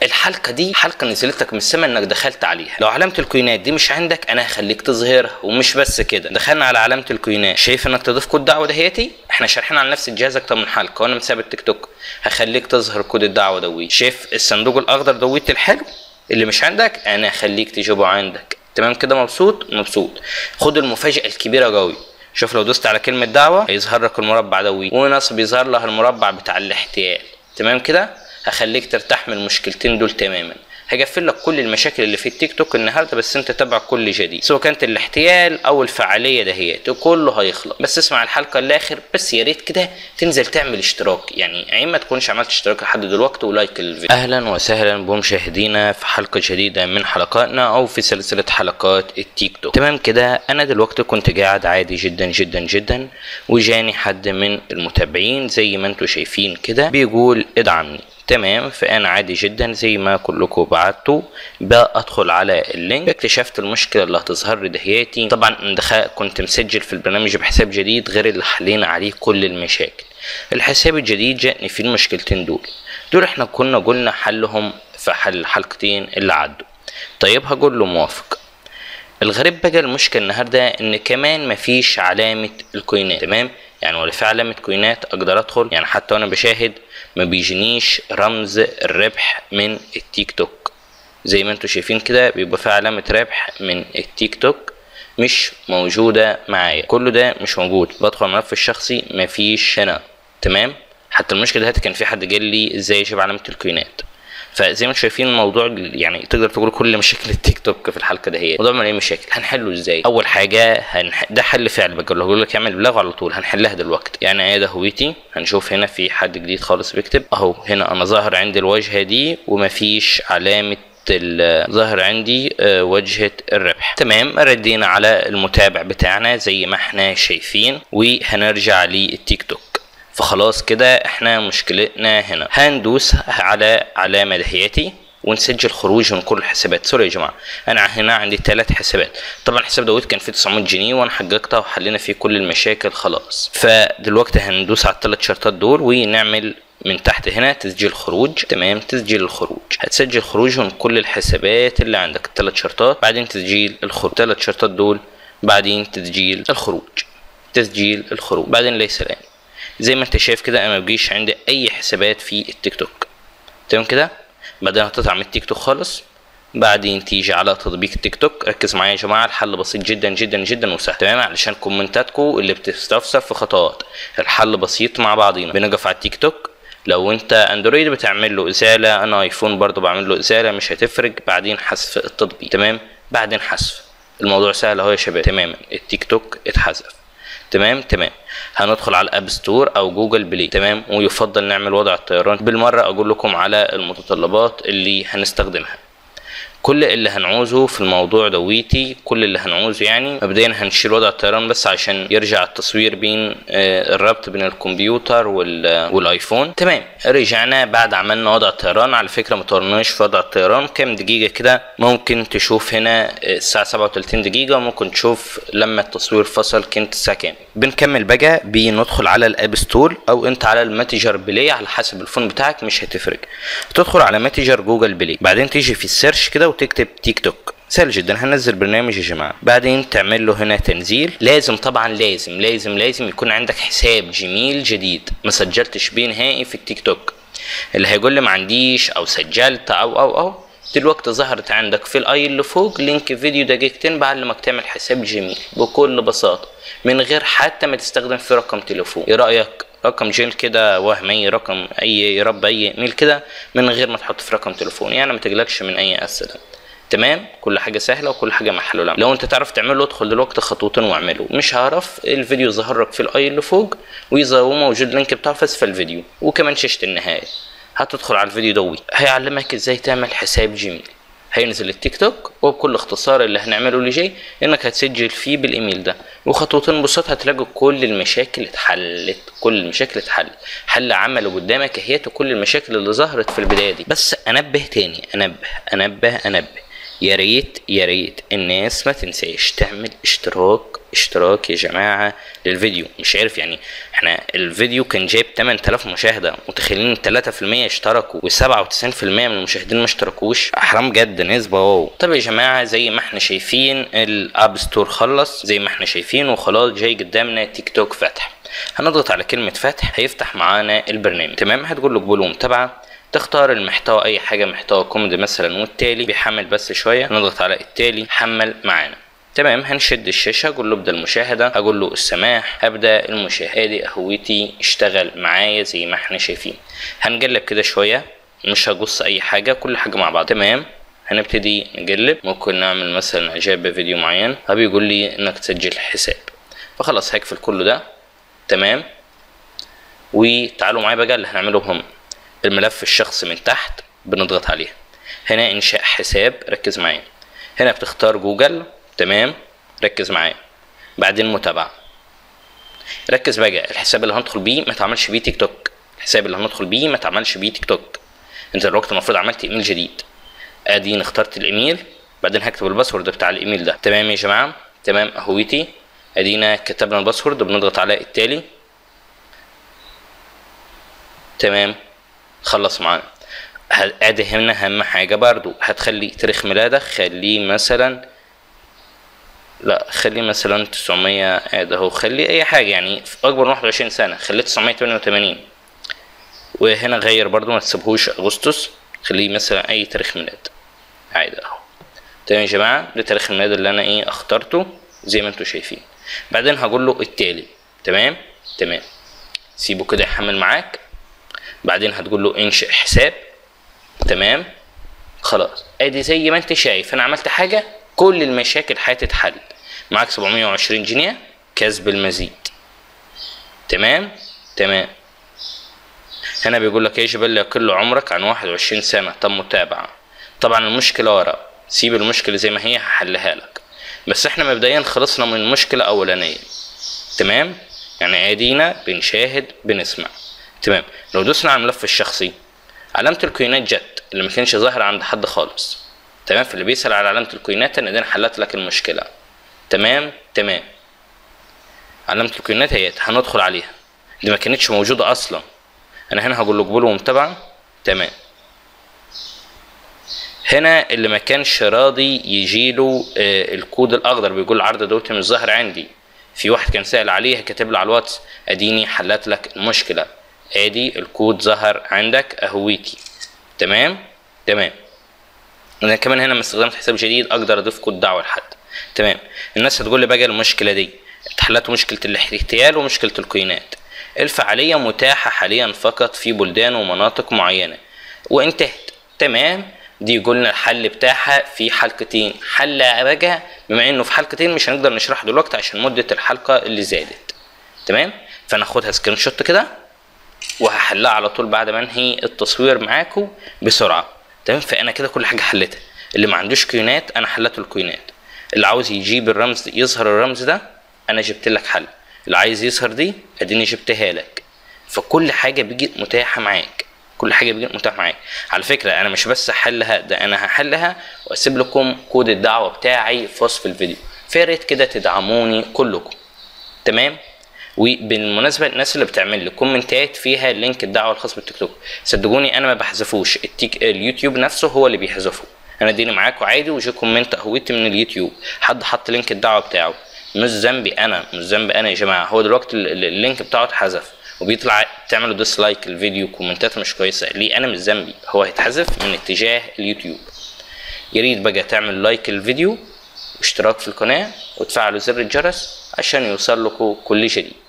الحلقه دي حلقه نزلت لك من السما انك دخلت عليها لو علامه الكوينات دي مش عندك انا هخليك تظهرها ومش بس كده دخلنا على علامه الكوينات شايف انك تضيف كود دعوه دهيتي احنا شارحين على نفس الجهاز اكتر من حلقه وانا مساب التيك توك هخليك تظهر كود الدعوه دوي شايف الصندوق الاخضر دويت الحلو اللي مش عندك انا هخليك تجيبه عندك تمام كده مبسوط مبسوط خد المفاجاه الكبيره قوي شوف لو دوست على كلمه دعوه هيظهر لك المربع دوي ونصب يظهر لها المربع بتاع الاحتيال تمام كده هخليك ترتاح من المشكلتين دول تماما هقفل لك كل المشاكل اللي في التيك توك النهارده بس انت تابع كل جديد سواء كانت الاحتيال او الفعاليه دهيت كله هيخلص بس اسمع الحلقه الاخر بس يا ريت كده تنزل تعمل اشتراك يعني عين ما تكونش عملت اشتراك لحد دلوقتي ولايك الفيديو اهلا وسهلا بمشاهدينا في حلقه جديده من حلقاتنا او في سلسله حلقات التيك توك تمام كده انا دلوقتي كنت قاعد عادي جدا جدا جدا وجاني حد من المتابعين زي ما انتم شايفين كده بيقول ادعمني تمام فانا عادي جدا زي ما كلكم بعتوا بدخل على اللينك اكتشفت المشكله اللي هتظهر لي دهياتي طبعا دخل كنت مسجل في البرنامج بحساب جديد غير اللي حلينا عليه كل المشاكل الحساب الجديد جاءني فيه المشكلتين دول دول احنا كنا قلنا حلهم في حل الحلقتين اللي عدوا طيب هقول له موافق الغريب بقى المشكله النهارده ان كمان مفيش علامه الكوينات تمام يعني ولا في علامه كوينات اقدر ادخل يعني حتى وانا بشاهد ما بيجينيش رمز الربح من التيك توك زي ما انتم شايفين كده بيبقى في علامه ربح من التيك توك مش موجوده معايا كله ده مش موجود بدخل الملف الشخصي مفيش هنا تمام حتى المشكله دلوقتي كان في حد قال لي ازاي اجيب علامه الكوينات فزي ما انتم شايفين الموضوع يعني تقدر تقول كل مشاكل التيك توك في الحلقه ده هي موضوع مليان مشاكل هنحله ازاي اول حاجه هنح... ده حل فعل بقول له لك اعمل بلاغ على طول هنحلها دلوقتي يعني ايه ده هويتي هنشوف هنا في حد جديد خالص بيكتب اهو هنا انا ظاهر عندي الواجهه دي ومفيش علامه ظاهر عندي وجهة الربح تمام ردينا على المتابع بتاعنا زي ما احنا شايفين وهنرجع للتيك توك فخلاص كده احنا مشكلتنا هنا هندوس على علامة دهيتي ونسجل خروج من كل الحسابات سوري يا جماعه انا هنا عندي ثلاث حسابات طبعا الحساب دوت كان فيه 900 جنيه وانا حققتها وحلينا فيه كل المشاكل خلاص فدلوقتي هندوس على الثلاث شرطات دول ونعمل من تحت هنا تسجيل خروج تمام تسجيل الخروج هتسجل خروج من كل الحسابات اللي عندك الثلاث شرطات بعدين تسجيل الخروج الثلاث شرطات دول بعدين تسجيل الخروج تسجيل الخروج بعدين ليس الان زي ما انت شايف كده انا ما بيجيش عندي اي حسابات في التيك توك تمام كده بعدين هتقطع من التيك توك خالص بعدين تيجي على تطبيق التيك توك ركز معايا يا جماعه الحل بسيط جدا جدا جدا وسهل تمام علشان كومنتاتكم اللي بتستفسر في خطوات الحل بسيط مع بعضينا بنقف على التيك توك لو انت اندرويد بتعمل له ازاله انا ايفون برضو بعمل له ازاله مش هتفرق بعدين حذف التطبيق تمام بعدين حذف الموضوع سهل اهو يا شباب تماما التيك توك اتحذف تمام تمام هندخل على الاب ستور او جوجل بلاي تمام ويفضل نعمل وضع الطيران بالمره اقول لكم على المتطلبات اللي هنستخدمها كل اللي هنعوزه في الموضوع دويتي كل اللي هنعوزه يعني مبدئيا هنشيل وضع الطيران بس عشان يرجع التصوير بين الربط بين الكمبيوتر والايفون تمام رجعنا بعد عملنا وضع الطيران على فكره ما طورناش في وضع الطيران كام دقيقه كده ممكن تشوف هنا الساعه 37 دقيقه وممكن تشوف لما التصوير فصل كانت الساعه كام بنكمل بقى بندخل على الاب ستور او انت على المتجر بلاي على حسب الفون بتاعك مش هتفرق تدخل على متجر جوجل بلاي بعدين تيجي في السيرش كده وتكتب تيك توك سهل جدا هنزل برنامج يا جماعه بعدين تعمل له هنا تنزيل لازم طبعا لازم لازم لازم يكون عندك حساب جيميل جديد ما سجلتش بيه نهائي في التيك توك اللي هيقول لي ما عنديش او سجلت او او او دلوقتي ظهرت عندك في الاي اللي فوق لينك فيديو دقيقتين بعلمك تعمل حساب جيميل بكل بساطه من غير حتى ما تستخدم في رقم تليفون ايه رايك رقم جيل كده وهم اي رقم اي رب اي ايميل كده من غير ما تحط في رقم تليفون يعني ما تقلقش من اي اسئله تمام كل حاجه سهله وكل حاجه محلوله لو انت تعرف تعمله ادخل دلوقتي خطوتين واعمله مش هعرف الفيديو ظهر لك في الاي اللي فوق ويظهر موجود اللينك بتاعه في اسفل الفيديو وكمان شاشه النهايه هتدخل على الفيديو دوي هيعلمك ازاي تعمل حساب جيميل هينزل التيك توك وبكل اختصار اللي هنعمله اللي جاي انك هتسجل فيه بالايميل ده وخطوتين بسيط هتلاقي كل المشاكل اتحلت كل المشاكل اتحلت حل عمله قدامك اهيت كل المشاكل اللي ظهرت في البدايه دي بس انبه تاني انبه انبه انبه يا ريت يا ريت الناس ما تنساش تعمل اشتراك اشتراك يا جماعة للفيديو مش عارف يعني احنا الفيديو كان جايب 8000 مشاهدة متخيلين 3% اشتركوا و97% من المشاهدين ما اشتركوش حرام جد نسبة واو طب يا جماعة زي ما احنا شايفين الاب ستور خلص زي ما احنا شايفين وخلاص جاي قدامنا تيك توك فتح هنضغط على كلمة فتح هيفتح معانا البرنامج تمام هتقول له قبول ومتابعة تختار المحتوى اي حاجة محتوى كوميدي مثلا والتالي بيحمل بس شوية نضغط على التالي حمل معانا تمام هنشد الشاشة اقول له ابدا المشاهدة اقول له السماح ابدا المشاهدة هويتي اشتغل معايا زي ما احنا شايفين هنقلب كده شوية مش هقص اي حاجة كل حاجة مع بعض تمام هنبتدي نقلب ممكن نعمل مثلا اعجاب بفيديو معين فبيقول لي انك تسجل حساب فخلاص هقفل كله ده تمام وتعالوا معايا بقى اللي هنعمله هم الملف الشخصي من تحت بنضغط عليه هنا انشاء حساب ركز معايا هنا بتختار جوجل تمام ركز معايا بعدين متابعة ركز بقى الحساب اللي هندخل بيه ما تعملش بيه تيك توك الحساب اللي هندخل بيه ما تعملش بيه تيك توك انت دلوقتي المفروض عملت ايميل جديد ادي اخترت الايميل بعدين هكتب الباسورد بتاع الايميل ده تمام يا جماعه تمام هويتي ادينا كتبنا الباسورد بنضغط على التالي تمام خلص معانا ادي هنا اهم حاجه برضو هتخلي تاريخ ميلادك خليه مثلا لا خليه مثلا 900 ادي اهو خليه اي حاجه يعني اكبر من 21 سنه خليه 988 وهنا غير برضو ما تسيبهوش اغسطس خليه مثلا اي تاريخ ميلاد عادي اهو تمام يا جماعه ده تاريخ الميلاد اللي انا ايه اخترته زي ما انتم شايفين بعدين هقول له التالي تمام تمام سيبه كده يحمل معاك بعدين هتقول له انشئ حساب تمام خلاص ادي زي ما انت شايف انا عملت حاجه كل المشاكل هتتحل معاك 720 جنيه كسب المزيد تمام تمام هنا بيقول لك يجب الا يقل عمرك عن 21 سنه تم متابعه طبعا المشكله ورا سيب المشكله زي ما هي هحلها لك بس احنا مبدئيا خلصنا من مشكله اولانيه تمام يعني ادينا بنشاهد بنسمع تمام لو دوسنا على الملف الشخصي علامه الكوينات جت اللي ما كانش ظاهر عند حد خالص تمام فاللي بيسال على علامه الكوينات انا انا حلت لك المشكله تمام تمام علامه الكوينات اهي هندخل عليها دي ما كانتش موجوده اصلا انا هنا هقول له قبول ومتابعه تمام هنا اللي ما كانش راضي يجيله آه الكود الاخضر بيقول العرض دوت مش ظاهر عندي في واحد كان سائل عليها كاتب له على الواتس اديني حلت لك المشكله ادي الكود ظهر عندك اهويتي تمام تمام انا كمان هنا لما استخدمت حساب جديد اقدر اضيف كود دعوه لحد تمام الناس هتقول لي بقى المشكله دي اتحلت مشكله الاحتيال ومشكله الكوينات الفعاليه متاحه حاليا فقط في بلدان ومناطق معينه وانتهت تمام دي قلنا الحل بتاعها في حلقتين حل بقى بما انه في حلقتين مش هنقدر نشرحه دلوقتي عشان مده الحلقه اللي زادت تمام فناخدها سكرين شوت كده وهحلها على طول بعد ما انهي التصوير معاكم بسرعه تمام فانا كده كل حاجه حلتها اللي ما عندوش كوينات انا حلته الكوينات اللي عاوز يجيب الرمز يظهر الرمز ده انا جبت لك حل اللي عايز يظهر دي اديني جبتها لك فكل حاجه بيجي متاحه معاك كل حاجه بيجي متاحه معاك على فكره انا مش بس هحلها ده انا هحلها واسيب لكم كود الدعوه بتاعي في وصف الفيديو فياريت كده تدعموني كلكم تمام وبالمناسبه الناس اللي بتعمل لي كومنتات فيها لينك الدعوه الخاص بالتيك توك صدقوني انا ما بحذفوش التيك اليوتيوب نفسه هو اللي بيحذفه انا اديني معاكم عادي وجي كومنت هويتي من اليوتيوب حد حط لينك الدعوه بتاعه مش ذنبي انا مش ذنبي انا يا جماعه هو دلوقتي اللينك بتاعه اتحذف وبيطلع تعملوا ديسلايك الفيديو كومنتات مش كويسه ليه انا مش ذنبي هو هيتحذف من اتجاه اليوتيوب يا ريت بقى تعمل لايك الفيديو واشتراك في القناه وتفعلوا زر الجرس عشان يوصل لكم كل جديد